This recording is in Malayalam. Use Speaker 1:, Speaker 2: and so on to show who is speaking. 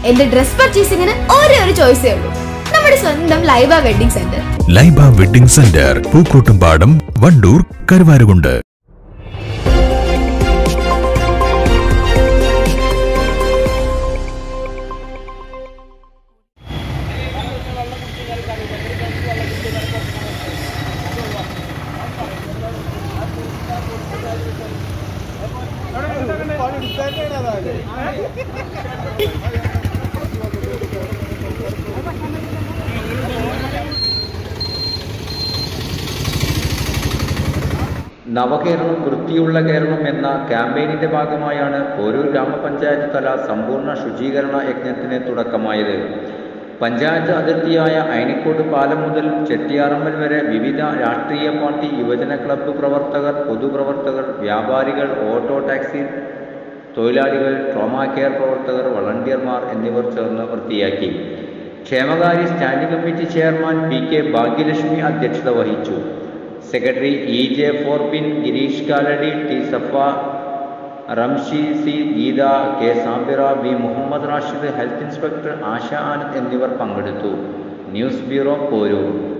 Speaker 1: എന്റെ ഡ്രസ് പർച്ചേസിംഗിന് ഒരേ ഒരു ചോയ്സേ ഉള്ളൂ നമ്മുടെ സ്വന്തം Laiba wedding centre
Speaker 2: Laiba wedding centre Pookkottumpadam Wandoor Karuvarakundu
Speaker 3: Navakeralam വൃത്തിയുള്ള കേരളം എന്ന ക്യാമ്പയിനിന്റെ ഭാഗമായാണ് ഓരോ ഗ്രാമപഞ്ചായത്ത് തല സമ്പൂർണ്ണ ശുചീകരണ യജ്ഞത്തിന് തുടക്കമായത് പഞ്ചായത്ത് അതിർത്തിയായ അയനിക്കോട് പാലം മുതൽ ചെട്ടിയാറമ്മൽ വരെ വിവിധ രാഷ്ട്രീയ പാർട്ടി യുവജന ക്ലബ്ബ് പ്രവർത്തകർ പൊതുപ്രവർത്തകർ വ്യാപാരികൾ ഓട്ടോ ടാക്സി തൊഴിലാളികൾ ട്രോമാ കെയർ പ്രവർത്തകർ വളണ്ടിയർമാർ എന്നിവർ ചേർന്ന് വൃത്തിയാക്കി ക്ഷേമകാര്യ standing committee chairman P K Bhagyalakshmi അധ്യക്ഷത വഹിച്ചു secretary E J Forbin Girish Kalady T Safa Ramshi C Geetha K Sabira B Muhammad Rashid health inspector Asha Anand എന്നിവർ പങ്കെടുത്തു ന്യൂസ് ബ്യൂറോ പോരൂർ